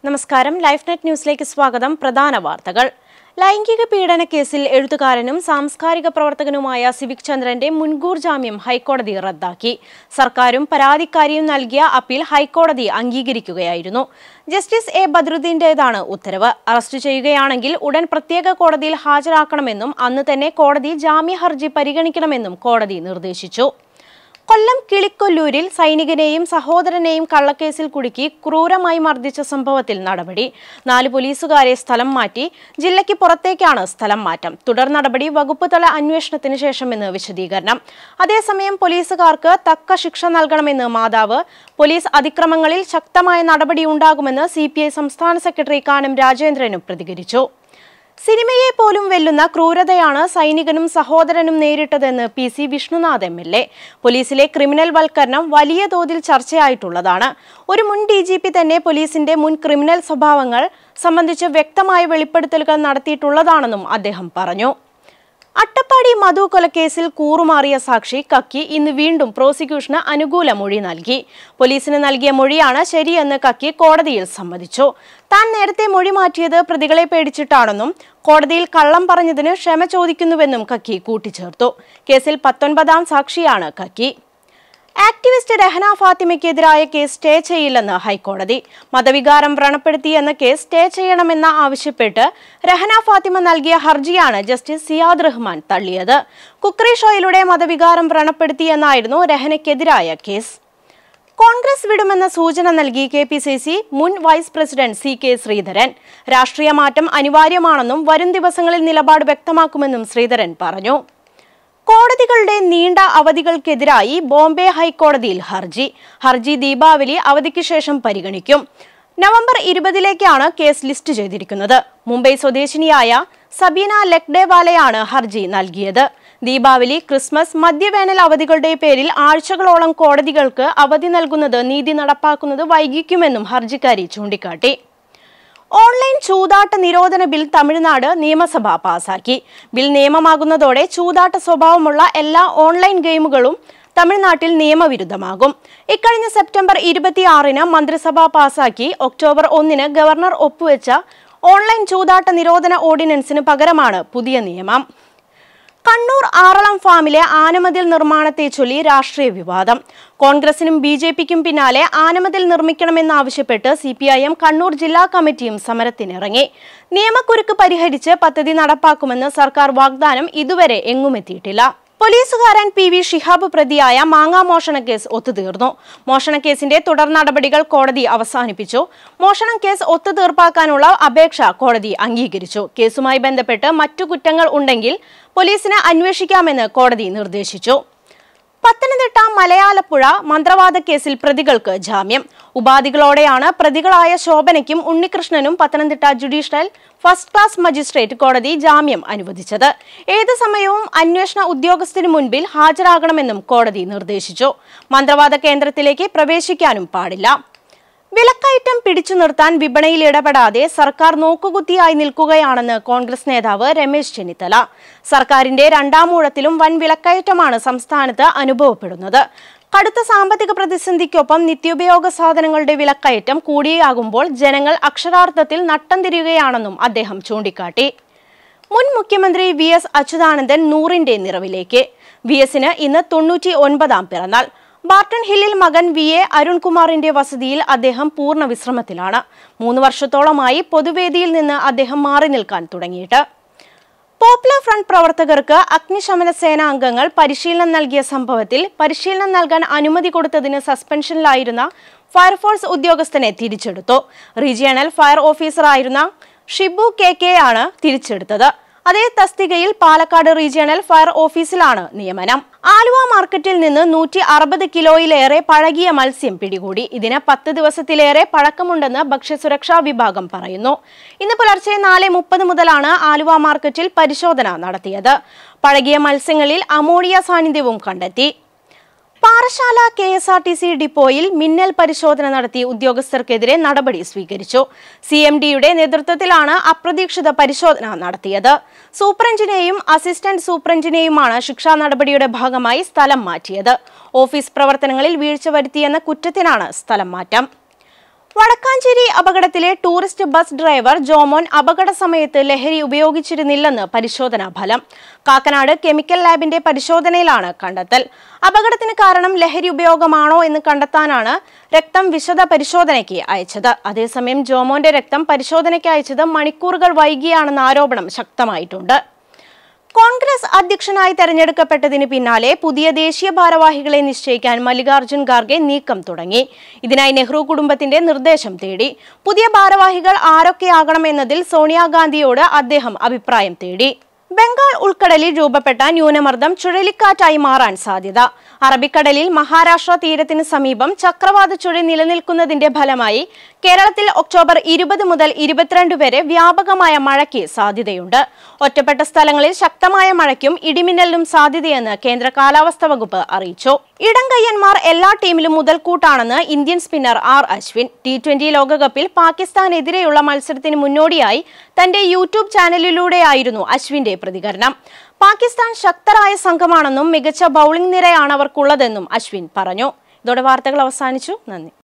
നമസ്കാരം life net ന്യൂസിലേക്ക് സ്വാഗതം പ്രധാന വാർത്തകൾ ലൈംഗിക പീഡന കേസിൽ എഴുത്തുകാരനും സാംസ്കാരിക പ്രവർത്തകനുമായ സിവിക് ചന്ദ്രന്റെ മുൻകൂർ ജാമ്യം ഹൈക്കോടതി റദ്ദാക്കി സർക്കാരും പരാതിക്കാരിയും നൽകിയ അപ്പീൽ ഹൈക്കോടതി അംഗീകരിക്കുകയായിരുന്നു ജസ്റ്റിസ് എ ബദ്രുദ്ദീന്റേതാണ് ഉത്തരവ് അറസ്റ്റ് ചെയ്യുകയാണെങ്കിൽ ഉടൻ പ്രത്യേക കോടതിയിൽ ഹാജരാക്കണമെന്നും അന്ന് തന്നെ കോടതി ജാമ്യ ഹർജി പരിഗണിക്കണമെന്നും കോടതി നിർദ്ദേശിച്ചു കൊല്ലം കിളിക്കൊല്ലൂരിൽ സൈനികനെയും സഹോദരനെയും കള്ളക്കേസിൽ കുടുക്കി ക്രൂരമായി മർദ്ദിച്ച സംഭവത്തിൽ നടപടി നാല് പോലീസുകാരെ സ്ഥലം മാറ്റി ജില്ലയ്ക്ക് പുറത്തേക്കാണ് സ്ഥലം മാറ്റം തുടർ നടപടി വകുപ്പ് തല അന്വേഷണത്തിന് ശേഷമെന്ന് വിശദീകരണം അതേസമയം പോലീസുകാർക്ക് തക്ക ശിക്ഷ നൽകണമെന്ന് മാതാവ് പോലീസ് അതിക്രമങ്ങളിൽ ശക്തമായ നടപടി ഉണ്ടാകുമെന്ന് സി സംസ്ഥാന സെക്രട്ടറി കാനം രാജേന്ദ്രനും പ്രതികരിച്ചു സിനിമയെ പോലും വെല്ലുന്ന ക്രൂരതയാണ് സൈനികനും സഹോദരനും നേരിട്ടതെന്ന് P C Vishnunath M L A പോലീസിലെ ക്രിമിനൽ വൽക്കരണം വലിയ തോതിൽ ചർച്ചയായിട്ടുള്ളതാണ് ഒരു മുൻ ഡി ജി പി തന്നെ പോലീസിന്റെ മുൻ ക്രിമിനൽ സ്വഭാവങ്ങൾ സംബന്ധിച്ച് വ്യക്തമായ വെളിപ്പെടുത്തലുകൾ നടത്തിയിട്ടുള്ളതാണെന്നും അദ്ദേഹം പറഞ്ഞു അട്ടപ്പാടി മധു കൊലക്കേസിൽ കൂറുമാറിയ സാക്ഷി കക്കി ഇന്ന് വീണ്ടും പ്രോസിക്യൂഷന് അനുകൂല മൊഴി നൽകി പോലീസിന് നൽകിയ മൊഴിയാണ് ശരിയെന്ന് കക്കി കോടതിയിൽ സമ്മതിച്ചു താൻ നേരത്തെ മൊഴി മാറ്റിയത് പ്രതികളെ പേടിച്ചിട്ടാണെന്നും കോടതിയിൽ കള്ളം പറഞ്ഞതിന് ക്ഷമ ചോദിക്കുന്നുവെന്നും കക്കി കൂട്ടിച്ചേർത്തു കേസിൽ പത്തൊൻപതാം സാക്ഷിയാണ് കക്കി ആക്ടിവിസ്റ്റ് രഹന ഫാത്തിമയ്ക്കെതിരായ കേസ് സ്റ്റേ ചെയ്യില്ലെന്ന് ഹൈക്കോടതി മതവികാരം വ്രണപ്പെടുത്തി എന്ന കേസ് സ്റ്റേ ചെയ്യണമെന്ന് ആവശ്യപ്പെട്ട് രഹന ഫാത്തിമ നൽകിയ ഹർജിയാണ് ജസ്റ്റിസ് സിയാദ് റഹ്മാൻ തള്ളിയത് കുക്കറി ഷോയിലൂടെ മതവികാരം വ്രണപ്പെടുത്തി എന്നായിരുന്നു രഹനയ്ക്കെതിരായ കേസ് കോൺഗ്രസ് വിടുമെന്ന സൂചന നൽകി കെ പി സി സി മുൻ vice president C K Sreedharan രാഷ്ട്രീയ മാറ്റം അനിവാര്യമാണെന്നും വരും ദിവസങ്ങളിൽ നിലപാട് വ്യക്തമാക്കുമെന്നും ശ്രീധരൻ പറഞ്ഞു കോടതികളുടെ നീണ്ട അവധികൾക്കെതിരായി ബോംബെ ഹൈക്കോടതിയിൽ ഹർജി ഹർജി ദീപാവലി അവധിക്ക് ശേഷം പരിഗണിക്കും നവംബർ ഇരുപതിലേക്കാണ് കേസ് ലിസ്റ്റ് ചെയ്തിരിക്കുന്നത് മുംബൈ സ്വദേശിനിയായ സബീന ലെക്ഡേവാലയാണ് ഹർജി നൽകിയത് ദീപാവലി ക്രിസ്മസ് മധ്യവേനൽ അവധികളുടെ പേരിൽ ആഴ്ചകളോളം കോടതികൾക്ക് അവധി നൽകുന്നത് നീതി നടപ്പാക്കുന്നത് വൈകിക്കുമെന്നും ഹർജിക്കാരി ചൂണ്ടിക്കാട്ടി ഓൺലൈൻ ചൂതാട്ട നിരോധന ബിൽ തമിഴ്നാട് നിയമസഭ പാസാക്കി ബിൽ നിയമമാകുന്നതോടെ ചൂതാട്ട സ്വഭാവമുള്ള എല്ലാ ഓൺലൈൻ ഗെയിമുകളും തമിഴ്നാട്ടിൽ നിയമവിരുദ്ധമാകും ഇക്കഴിഞ്ഞ സെപ്റ്റംബർ ഇരുപത്തിയാറിന് മന്ത്രിസഭ പാസാക്കി ഒക്ടോബർ ഒന്നിന് ഗവർണർ ഒപ്പുവെച്ച ഓൺലൈൻ ചൂതാട്ട നിരോധന ഓർഡിനൻസിന് പകരമാണ് പുതിയ നിയമം കണ്ണൂർ ആറളം ഫാമിലെ ആനമതിൽ നിർമ്മാണത്തെ ചൊല്ലി രാഷ്ട്രീയ വിവാദം കോൺഗ്രസിനും ബി ജെ പിക്കും പിന്നാലെ ആനമതിൽ നിർമ്മിക്കണമെന്നാവശ്യപ്പെട്ട് C P I M Kannur ജില്ലാ കമ്മിറ്റിയും സമരത്തിനിറങ്ങി നിയമക്കുരുക്ക് പരിഹരിച്ച് പദ്ധതി നടപ്പാക്കുമെന്ന് സർക്കാർ വാഗ്ദാനം ഇതുവരെ എങ്ങുമെത്തിയിട്ടില്ല പോലീസുകാരൻ പി വി ഷിഹാബ് പ്രതിയായ മാങ്ങാ മോഷണ കേസ് ഒത്തുതീർന്നു മോഷണക്കേസിന്റെ തുടർ നടപടികൾ കോടതി അവസാനിപ്പിച്ചു മോഷണം കേസ് ഒത്തുതീർപ്പാക്കാനുള്ള അപേക്ഷ കോടതി അംഗീകരിച്ചു കേസുമായി ബന്ധപ്പെട്ട് മറ്റു കുറ്റങ്ങൾ ഉണ്ടെങ്കിൽ പോലീസിന് അന്വേഷിക്കാമെന്ന് കോടതി നിർദ്ദേശിച്ചു പത്തനംതിട്ട മലയാലപ്പുഴ മന്ത്രവാദ കേസിൽ പ്രതികൾക്ക് ജാമ്യം ഉപാധികളോടെയാണ് പ്രതികളായ ശോഭനയ്ക്കും ഉണ്ണികൃഷ്ണനും Pathanamthitta judicial first class magistrate കോടതി ജാമ്യം അനുവദിച്ചത് ഏത് സമയവും അന്വേഷണ ഉദ്യോഗസ്ഥന് മുൻപിൽ ഹാജരാകണമെന്നും കോടതി നിർദ്ദേശിച്ചു മന്ത്രവാദ കേന്ദ്രത്തിലേക്ക് പ്രവേശിക്കാനും പാടില്ല വിലക്കയറ്റം പിടിച്ചു നിർത്താൻ വിപണിയിൽ ഇടപെടാതെ സർക്കാർ നോക്കുകുത്തിയായി നിൽക്കുകയാണെന്ന് കോൺഗ്രസ് നേതാവ് രമേശ് ചെന്നിത്തല സർക്കാരിന്റെ രണ്ടാം ഊഴത്തിലും വൻ വിലക്കയറ്റമാണ് സംസ്ഥാനത്ത് അനുഭവപ്പെടുന്നത് കടുത്ത സാമ്പത്തിക പ്രതിസന്ധിക്കൊപ്പം നിത്യോപയോഗ സാധനങ്ങളുടെ വിലക്കയറ്റം കൂടിയാകുമ്പോൾ ജനങ്ങൾ അക്ഷരാർത്ഥത്തിൽ നട്ടം തിരിയുകയാണെന്നും അദ്ദേഹം ചൂണ്ടിക്കാട്ടി മുൻ മുഖ്യമന്ത്രി വി എസ് അച്യുതാനന്ദൻ നൂറിന്റെ നിറവിലേക്ക് വി എസിന് ഇന്ന് തൊണ്ണൂറ്റി ഒൻപതാം പിറന്നാൾ ബാർട്ടൺ ഹില്ലിൽ മകൻ വി എ അരുൺകുമാറിന്റെ വസതിയിൽ അദ്ദേഹം പൂർണ്ണ വിശ്രമത്തിലാണ് മൂന്ന് വർഷത്തോളമായി പൊതുവേദിയിൽ നിന്ന് അദ്ദേഹം മാറി നിൽക്കാൻ തുടങ്ങിയിട്ട് പോപ്പുലർ ഫ്രണ്ട് പ്രവർത്തകർക്ക് അഗ്നിശമന സേനാ അംഗങ്ങൾ പരിശീലനം നൽകിയ സംഭവത്തിൽ പരിശീലനം നൽകാൻ അനുമതി കൊടുത്തതിന് സസ്പെൻഷനിലായിരുന്ന ഫയർഫോഴ്സ് ഉദ്യോഗസ്ഥനെ തിരിച്ചെടുത്തു റീജിയണൽ ഫയർ ഓഫീസറായിരുന്ന ഷിബു കെ കെ ആണ് തിരിച്ചെടുത്തത് അതേ തസ്തികയിൽ പാലക്കാട് റീജിയണൽ ഫയർ ഓഫീസിലാണ് നിയമനം ആലുവ മാർക്കറ്റിൽ നിന്ന് നൂറ്റി അറുപത് കിലോയിലേറെ പഴകിയ മത്സ്യം പിടികൂടി ഇതിന് പത്ത് ദിവസത്തിലേറെ പഴക്കമുണ്ടെന്ന് ഭക്ഷ്യസുരക്ഷാ വിഭാഗം പറയുന്നു ഇന്ന് പുലർച്ചെ നാല് മുപ്പത് മുതലാണ് ആലുവ മാർക്കറ്റിൽ പരിശോധന നടത്തിയത് പഴകിയ മത്സ്യങ്ങളിൽ അമോണിയ സാന്നിധ്യവും കണ്ടെത്തി Parassala K S R T C ഡിപ്പോയിൽ മിന്നൽ പരിശോധന നടത്തി ഉദ്യോഗസ്ഥർക്കെതിരെ നടപടി സ്വീകരിച്ചു സി എം ഡിയുടെ നേതൃത്വത്തിലാണ് അപ്രതീക്ഷിത പരിശോധന നടത്തിയത് സൂപ്രണ്ടിനെയും അസിസ്റ്റന്റ് സൂപ്രണ്ടിനെയുമാണ് ശിക്ഷാ നടപടിയുടെ ഭാഗമായി സ്ഥലം മാറ്റിയത് ഓഫീസ് പ്രവർത്തനങ്ങളിൽ വീഴ്ച വരുത്തിയെന്ന കുറ്റത്തിനാണ് സ്ഥലം മാറ്റം വടക്കാഞ്ചേരി അപകടത്തിലെ ടൂറിസ്റ്റ് ബസ് ഡ്രൈവർ ജോമോൻ അപകട സമയത്ത് ലഹരി ഉപയോഗിച്ചിരുന്നില്ലെന്ന് പരിശോധനാ ഫലം കാക്കനാട് കെമിക്കൽ ലാബിന്റെ പരിശോധനയിലാണ് കണ്ടെത്തൽ അപകടത്തിന് കാരണം ലഹരി ഉപയോഗമാണോ എന്ന് കണ്ടെത്താനാണ് രക്തം വിശദ പരിശോധനയ്ക്ക് അയച്ചത് അതേസമയം ജോമോന്റെ രക്തം പരിശോധനയ്ക്ക് അയച്ചത് മണിക്കൂറുകൾ വൈകിയാണെന്ന ആരോപണം ശക്തമായിട്ടുണ്ട് കോൺഗ്രസ് അധ്യക്ഷനായി തെരഞ്ഞെടുക്കപ്പെട്ടതിന് പിന്നാലെ പുതിയ ദേശീയ ഭാരവാഹികളെ നിശ്ചയിക്കാൻ മല്ലികാർജ്ജുൻ ഖാർഗെ നീക്കം തുടങ്ങി ഇതിനായി നെഹ്റു കുടുംബത്തിന്റെ നിർദ്ദേശം തേടി പുതിയ ഭാരവാഹികൾ ആരൊക്കെയാകണമെന്നതിൽ സോണിയാഗാന്ധിയോട് അദ്ദേഹം അഭിപ്രായം തേടി ബംഗാൾ ഉൾക്കടലിൽ രൂപപ്പെട്ട ന്യൂനമർദ്ദം ചുഴലിക്കാറ്റായി മാറാൻ സാധ്യത അറബിക്കടലിൽ മഹാരാഷ്ട്ര തീരത്തിന് സമീപം ചക്രവാത ചുഴി നിലനിൽക്കുന്നതിന്റെ ഫലമായി കേരളത്തിൽ ഒക്ടോബർ ഇരുപത് മുതൽ ഇരുപത്തിരണ്ട് വരെ വ്യാപകമായ മഴയ്ക്ക് സാധ്യതയുണ്ട് ഒറ്റപ്പെട്ട സ്ഥലങ്ങളിൽ ശക്തമായ മഴയ്ക്കും ഇടിമിന്നലിനും സാധ്യതയെന്ന് കേന്ദ്ര കാലാവസ്ഥാ വകുപ്പ് അറിയിച്ചു ഇടംകയ്യന്മാർ എല്ലാ ടീമിലും മുതൽക്കൂട്ടാണെന്ന് Indian spinner R Ashwin T twenty ലോകകപ്പിൽ പാകിസ്ഥാനെതിരെയുള്ള മത്സരത്തിന് മുന്നോടിയായി തന്റെ യൂട്യൂബ് ചാനലിലൂടെയായിരുന്നു അശ്വിന്റെ പ്രതികരണം പാകിസ്ഥാൻ ശക്തരായ സംഘമാണെന്നും മികച്ച ബൌളിംഗ് നിരയാണ് അവർക്കുള്ളതെന്നും അശ്വിൻ പറഞ്ഞു ഇതോടെ വാർത്തകൾ അവസാനിച്ചു നന്ദി